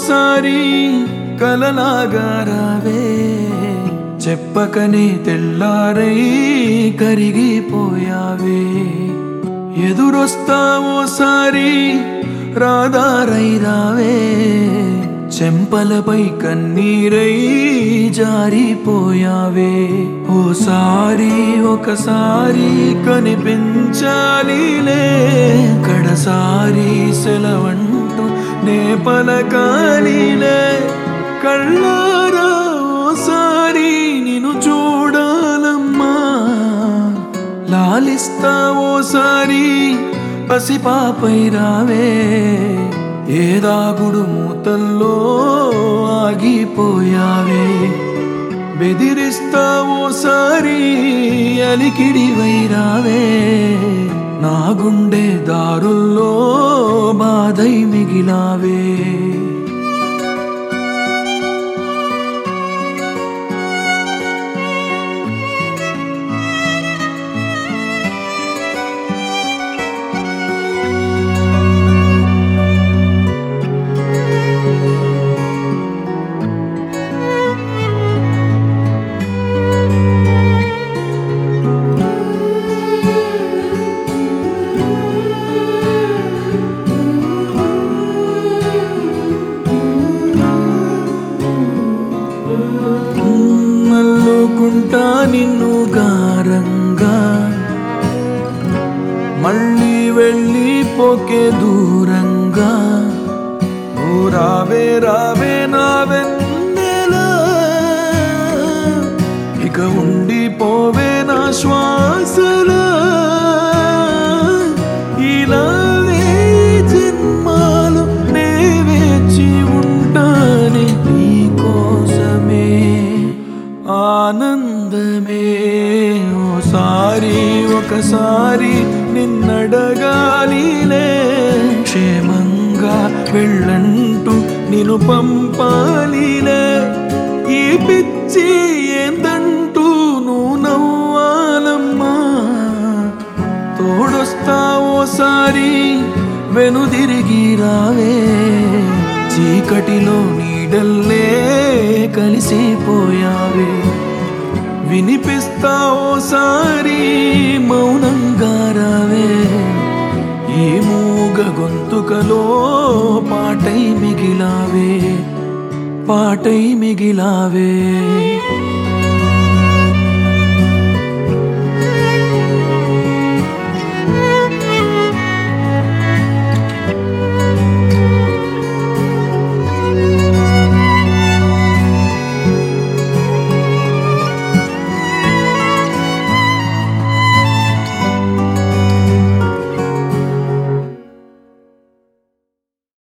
ఓసారి కలలాగా రావే చెప్పకనే తెల్లారై కరిగిపోయావే ఎదురొస్తావోసారి రాదారై రావే చెంపలపై కన్నీరై జారిపోయావే ఓసారి ఒకసారి కనిపించాలిలే కడసారి సెలవంటూ నే పలకాలిలే కళ్ళారా ఓసారి నిన్ను చూడాలమ్మా లాలిస్తావోసారి పసిపాపై రావే ఏదాగుడు మూతల్లో ఆగిపోయావే బెదిరిస్తావోసారి అలికిడివై రావే నా గుండె దారుల్లో బాధై మిగిలావే నల్లుకుంటా నిన్ను గారంగా మళ్ళీ వెళ్ళి పోకే దూరంగా ఓ రావే రావే నా వెన్నెలా ఇక ఉండిపోవే నా శ్వాసలా ఇలానే జన్మాలు నే వేచి ఉంటానే నీ కోసమే ఆనందమే ఓసారి ఒకసారి నిన్నడగాలిలే క్షేమంగా వెళ్ళంటూ నిన్ను పంపాలిలే ఈ పిచ్చి ఏందంటూ నువ్వు నవ్వాలమ్మా తోడొస్తావోసారి వెనుదిరిగి రావే చీకటిలో నీడల్లే కలిసిపోయావే వినిపిస్తావోసారి మౌనంగా రావే ఈ మూగ గొంతుకలో పాటై మిగిలావే పాటై మిగిలావే